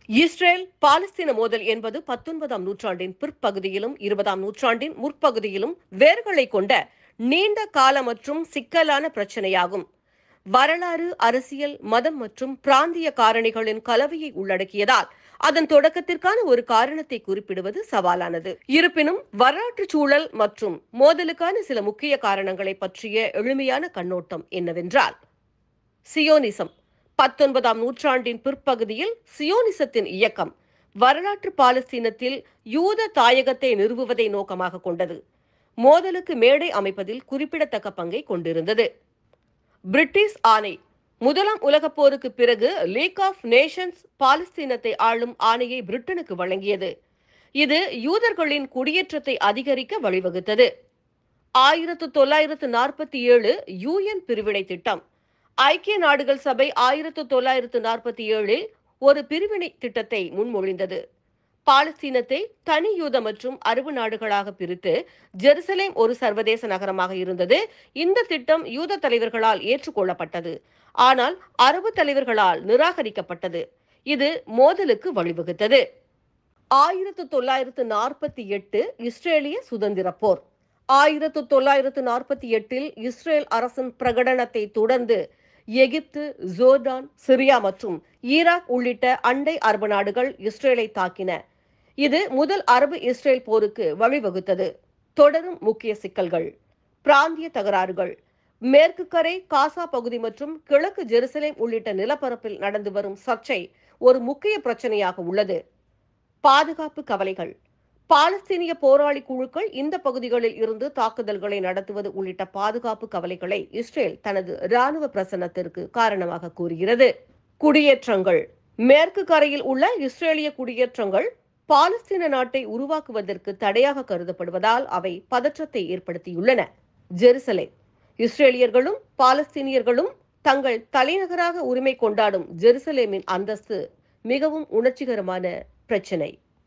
Israel பாலஸ்தீன மோதல் என்பது பத்தொன்பதாம் நூற்றாண்டின் பிற்பகுதியிலும் இருபதாம் நூற்றாண்டின் முற்பகுதியிலும் வேர்களை கொண்ட நீண்ட கால மற்றும் சிக்கலான பிரச்சனையாகும் வரலாறு அரசியல் மதம் மற்றும் பிராந்திய காரணிகளின் கலவையை உள்ளடக்கியதால் அதன் தொடக்கத்திற்கான ஒரு காரணத்தை குறிப்பிடுவது சவாலானது இருப்பினும் வரலாற்று சூழல் மற்றும் மோதலுக்கான சில முக்கிய காரணங்களை பற்றிய எளிமையான கண்ணோட்டம் என்னவென்றால் சியோனிசம் பத்தொன்பதாம் நூற்றாண்டின் பிற்பகுதியில் சியோனிசத்தின் இயக்கம் வரலாற்று பாலஸ்தீனத்தில் யூத தாயகத்தை நிறுவுவதை நோக்கமாக கொண்டது மோதலுக்கு மேடை அமைப்பதில் குறிப்பிடத்தக்க பங்கை கொண்டிருந்தது பிரிட்டிஷ் ஆணை முதலாம் உலகப் போருக்கு பிறகு லீக் ஆஃப் நேஷன்ஸ் பாலஸ்தீனத்தை ஆளும் ஆணையை பிரிட்டனுக்கு வழங்கியது இது யூதர்களின் குடியேற்றத்தை அதிகரிக்க வழிவகுத்தது ஆயிரத்து தொள்ளாயிரத்து நாற்பத்தி ஏழு யூஎன் பிரிவினை திட்டம் ஐக்கிய நாடுகள் சபை ஆயிரத்து தொள்ளாயிரத்து நாற்பத்தி ஏழில் ஒரு பிரிவினை திட்டத்தை முன்மொழிந்தது பாலஸ்தீனத்தை தனி யூத மற்றும் அரபு நாடுகளாக பிரித்து ஜெருசலேம் ஒரு சர்வதேச நகரமாக இருந்தது இந்த திட்டம் யூத தலைவர்களால் ஏற்றுக்கொள்ளப்பட்டது ஆனால் அரபு தலைவர்களால் நிராகரிக்கப்பட்டது இது மோதலுக்கு வழிவகுத்தது ஆயிரத்து தொள்ளாயிரத்து நாற்பத்தி எட்டு இஸ்ரேலிய சுதந்திர போர் ஆயிரத்து தொள்ளாயிரத்து நாற்பத்தி எட்டில் இஸ்ரேல் அரசின் பிரகடனத்தை தொடர்ந்து எகிப்து ஜோர்டான் சிரியா மற்றும் ஈராக் உள்ளிட்ட அண்டை அரபு நாடுகள் இஸ்ரேலை தாக்கின இது முதல் அரபு இஸ்ரேல் போருக்கு வழிவகுத்தது தொடரும் முக்கிய சிக்கல்கள் பிராந்திய தகராறுகள் மேற்கு கரை காசா பகுதி மற்றும் கிழக்கு ஜெருசலேம் உள்ளிட்ட நிலப்பரப்பில் நடந்து வரும் சர்ச்சை ஒரு முக்கிய பிரச்சனையாக உள்ளது பாதுகாப்பு கவலைகள் பாலஸ்தீனிய போராளி குழுக்கள் இந்த பகுதிகளில் இருந்து தாக்குதல்களை நடத்துவது உள்ளிட்ட பாதுகாப்பு கவலைகளை இஸ்ரேல் தனது ராணுவ பிரசன்னத்திற்கு காரணமாக கூறுகிறது குடியேற்றங்கள் மேற்கு கரையில் உள்ள இஸ்ரேலிய குடியேற்றங்கள் பாலஸ்தீன நாட்டை உருவாக்குவதற்கு தடையாக கருதப்படுவதால் அவை பதற்றத்தை ஏற்படுத்தியுள்ளன ஜெருசலேம் இஸ்ரேலியர்களும் பாலஸ்தீனியர்களும் தங்கள் தலைநகராக உரிமை கொண்டாடும் ஜெருசலேமின் அந்தஸ்து மிகவும் உணர்ச்சிகரமான பிரச்சினை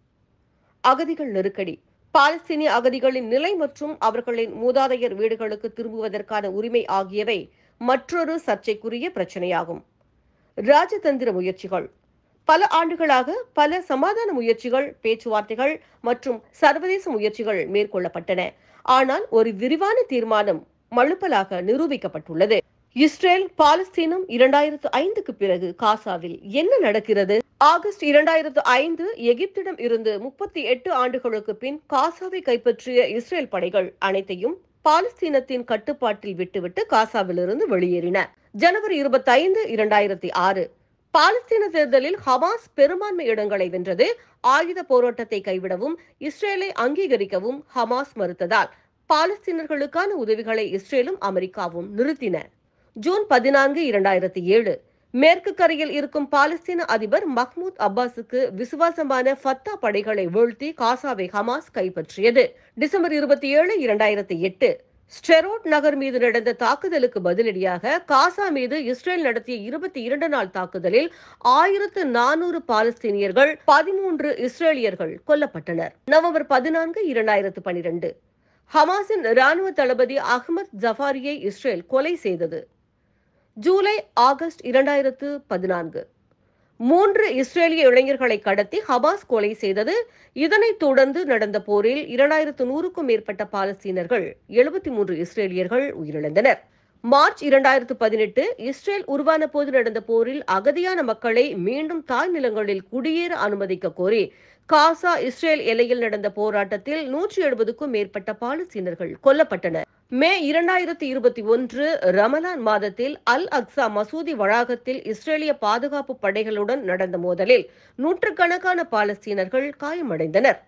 அகதிகள் நெருக்கடி பாலஸ்தீனிய அகதிகளின் நிலை மற்றும் அவர்களின் மூதாதையர் வீடுகளுக்கு திரும்புவதற்கான உரிமை ஆகியவை மற்றொரு சர்ச்சைக்குரிய பிரச்சனையாகும் ராஜதந்திர முயற்சிகள் பல ஆண்டுகளாக பல சமாதான முயற்சிகள் பேச்சுவார்த்தைகள் மற்றும் சர்வதேச முயற்சிகள் மேற்கொள்ளப்பட்டன ஆனால் ஒரு விரிவான தீர்மானம் மழுப்பலாக நிரூபிக்கப்பட்டுள்ளது இஸ்ரேல் பாலஸ்தீனம் இரண்டாயிரத்து ஐந்துக்கு பிறகு காசாவில் என்ன நடக்கிறது ஆகஸ்ட் இரண்டாயிரத்து ஐந்து எகிப்திடம் இருந்து முப்பத்தி எட்டு ஆண்டுகளுக்கு பின் காசாவை கைப்பற்றிய இஸ்ரேல் படைகள் அனைத்தையும் பாலஸ்தீனத்தின் கட்டுப்பாட்டில் விட்டுவிட்டு காசாவிலிருந்து வெளியேறின ஜனவரி இருபத்தி ஐந்து இரண்டாயிரத்தி ஆறு பாலஸ்தீன தேர்தலில் ஹமாஸ் பெரும்பான்மை இடங்களை வென்றது ஆயுத போராட்டத்தை கைவிடவும் இஸ்ரேலை அங்கீகரிக்கவும் ஹமாஸ் மறுத்ததால் பாலஸ்தீனர்களுக்கான உதவிகளை இஸ்ரேலும் அமெரிக்காவும் நிறுத்தின ஜூன் பதினான்கு இரண்டாயிரத்தி ஏழு மேற்கு கரையில் இருக்கும் பாலஸ்தீன அதிபர் மஹ்மூத் அப்பாஸுக்கு விசுவாசமான ஃபத்தா படைகளை வீழ்த்தி காசாவை ஹமாஸ் கைப்பற்றியது டிசம்பர் இருபத்தி ஏழு இரண்டாயிரத்தி எட்டு ஸ்டெரோட் நகர் மீது நடந்த தாக்குதலுக்கு பதிலடியாக காசா மீது இஸ்ரேல் நடத்திய இருபத்தி இரண்டு நாள் தாக்குதலில் ஆயிரத்து நானூறு பாலஸ்தீனியர்கள் பதிமூன்று இஸ்ரேலியர்கள் கொல்லப்பட்டனர் நவம்பர் பதினான்கு இரண்டாயிரத்து பனிரெண்டு ஹமாஸின் ராணுவ தளபதி அஹ்மத் ஜஃபாரியை இஸ்ரேல் கொலை செய்தது ஜூலை ஆகஸ்ட் இரண்டாயிரத்து பதினான்கு மூன்று இஸ்ரேலிய இளைஞர்களை கடத்தி ஹமாஸ் கொலை செய்தது இதனைத் தொடர்ந்து நடந்த போரில் இரண்டாயிரத்து நூறுக்கும் மேற்பட்ட பாலஸ்தீனர்கள் எழுபத்தி மூன்று இஸ்ரேலியர்கள் உயிரிழந்தனர் மார்ச் இரண்டாயிரத்து பதினெட்டு இஸ்ரேல் உருவான போது நடந்த போரில் அகதியான மக்களை மீண்டும் தாய் நிலங்களில் குடியேற அனுமதிக்க கோரி காசா இஸ்ரேல் எல்லையில் நடந்த போராட்டத்தில் நூற்றி எழுபதுக்கும் மேற்பட்ட பாலஸ்தீனர்கள் கொல்லப்பட்டனர் மே இரண்டாயிரத்தி இருபத்தி ஒன்று ரமலான் மாதத்தில் அல் அக்ஸா மசூதி வளாகத்தில் இஸ்ரேலிய பாதுகாப்பு படைகளுடன் நடந்த மோதலில் நூற்றுக்கணக்கான பாலஸ்தீனர்கள் காயமடைந்தனர்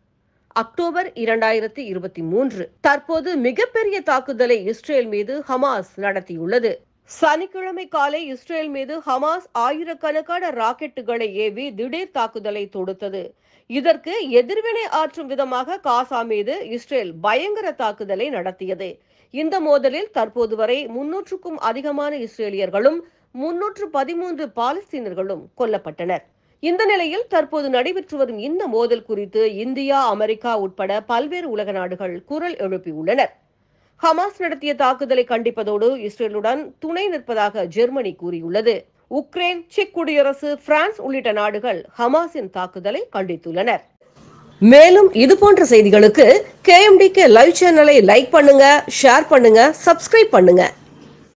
அக்டோபர் இரண்டாயிரத்தி இருபத்தி மூன்று தற்போது மிகப்பெரிய தாக்குதலை இஸ்ரேல் மீது ஹமாஸ் நடத்தியுள்ளது சனிக்கிழமை காலை இஸ்ரேல் மீது ஹமாஸ் ஆயிரக்கணக்கான ராக்கெட்டுகளை ஏவி திடீர் தாக்குதலை தொடுத்தது இதற்கு எதிர்வினை ஆற்றும் விதமாக காசா மீது இஸ்ரேல் பயங்கர தாக்குதலை நடத்தியது இந்த மோதலில் தற்போது வரை முன்னூற்றுக்கும் அதிகமான இஸ்ரேலியர்களும் முன்னூற்று பதிமூன்று பாலஸ்தீனர்களும் கொல்லப்பட்டனர் இந்த நிலையில் தற்போது நடைபெற்று வரும் இந்த மோதல் குறித்து இந்தியா அமெரிக்கா உட்பட பல்வேறு உலக நாடுகள் குரல் எழுப்பியுள்ளனர் ஹமாஸ் நடத்திய தாக்குதலை கண்டிப்பதோடு இஸ்ரேலுடன் துணை நிற்பதாக ஜெர்மனி கூறியுள்ளது உக்ரைன் செக் குடியரசு பிரான்ஸ் உள்ளிட்ட நாடுகள் ஹமாஸின் தாக்குதலை கண்டித்துள்ளனர் மேலும் இது போன்ற செய்திகளுக்கு கேஎம்டிகே லைவ் சேனலை லைக் பண்ணுங்க ஷேர் பண்ணுங்க சப்ஸ்கிரைப் பண்ணுங்க